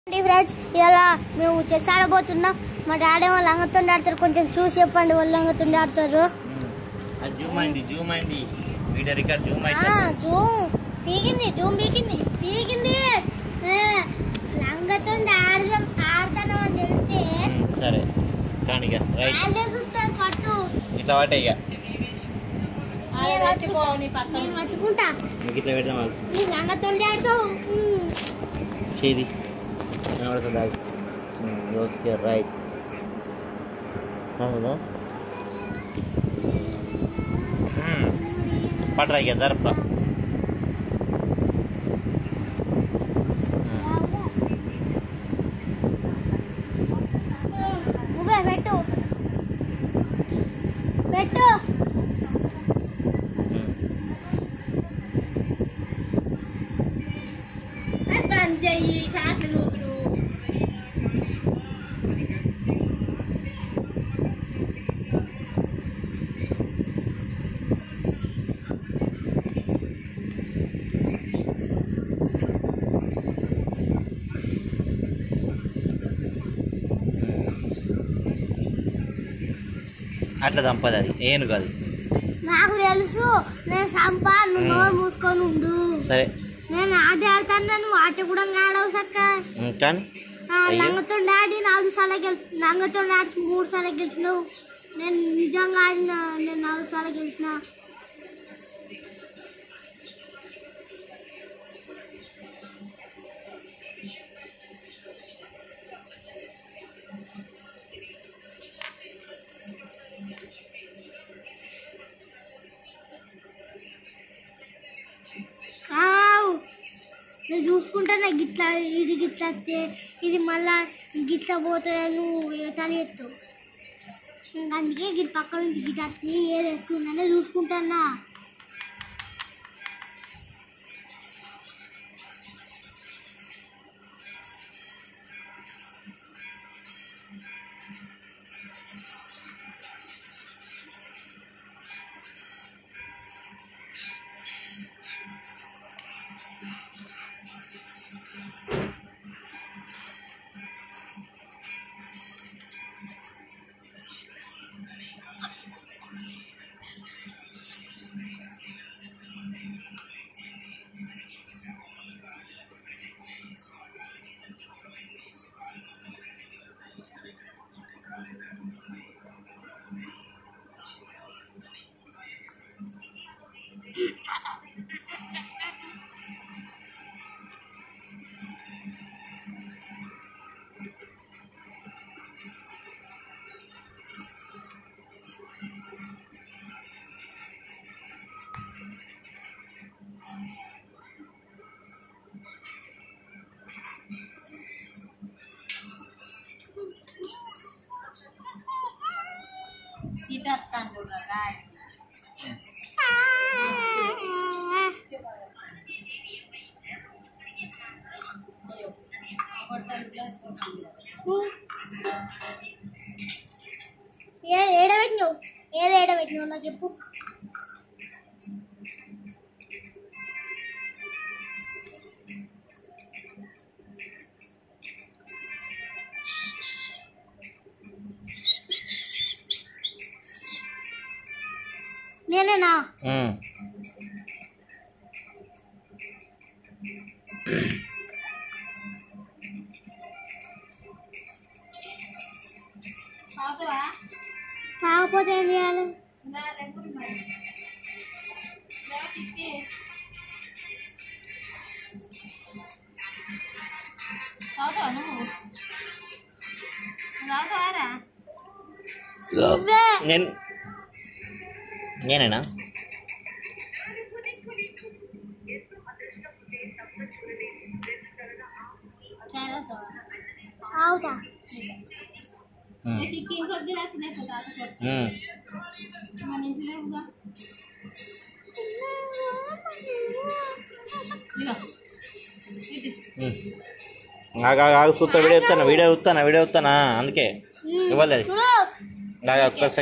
Friends ఇలా మేము chess ఆడబోతున్నాం మా డాడీ వాళ్ళు లంగతుండి ఆడతారు కొంచెం చూసి చెప్పండి వాళ్ళు లంగతుండి ఆడతారు అది జూమ్ అయింది జూమ్ అయింది వీడియో రికార్డ్ జూమ్ ఆ, అయితే జూమ్ పీకింది జూమ్ పీకింది పీకింది ఏ, లంగతుండి ఆడదాం ఆడతాను అని తెలిస్తే సరే కానీ ఇక రైట్ వాళ్ళే చూస్తారు పట్టు ఇట్లా పట్టే ఇక నేను పట్టుకో- నేను పట్టుకుంటా మీకు ఇట్లా పెడదాం వాళ్ళు నీ లంగతుండి ఆడతావు ఉమ్. చేది కనబడుతుంది అది ఓకే రైట్ అవునా పట్రా ఇక జరపా నువ్వే పెట్టు పెట్టు అది బంద్ చెయ్యి షాట్లు చూసుడు అట్లా చంపదు అది ఏను కాదు నాకు తెలుసు నేను సంపా నువ్వు నోరు మూసుకొని ఉండు సరే నేను ఆట ఆడతాను నువ్వు ఆట కూడా ఆడవు సక్క ఉమ్, కానీ అయ్యో. లంగతో ఆడి నాలుగు సార్లు గెలి లంగతో ఆడి మూడు సార్లు గెలిచినావు నేను నిజంగా ఆడిన నేను నాలుగు సార్లు గెలిచిన ఆవ్. నేను చూసుకుంటాను గిట్లా ఇది గిట్లా వస్తే ఇది మళ్ళా గిట్లా పోతే నువ్వు తల ఎత్తు ఇంకా అందుకే గిట్ పక్క నుంచి గిట్లా వస్తుంది ఏది ఎట్లుందనే చూసుకుంటానా ఇటు వస్తాను గాడి ఏ ఏడబెట్టినావు ఏది ఏడబెట్టినావు నాకు చెప్పు నేనేనా ఉమ్. కాదువా కాకపోతే ఏం చేయాలి నా లెక్కలు మరి రాసిచ్చి తాగుతావా నువ్వు నువ్వు తాగుతావారా నువ్వే నేను నేనేనా చాయ్ తాగుతావా అవుతా ఉమ్. నేను చిక్కి ఇంకో గ్లాస్ లేకపోతే తాగుతా ఉమ్. మన ఇంట్లో ఉందా ఇదిగో ఇటు ఉమ్. ఆగు, ఆగు, ఆగు చూస్తా వీడియో చూస్తాను వీడియో చూస్తాను వీడియో చూస్తానా అందుకే ఇవ్వలేదు చూడు ఆగు, ఒక్క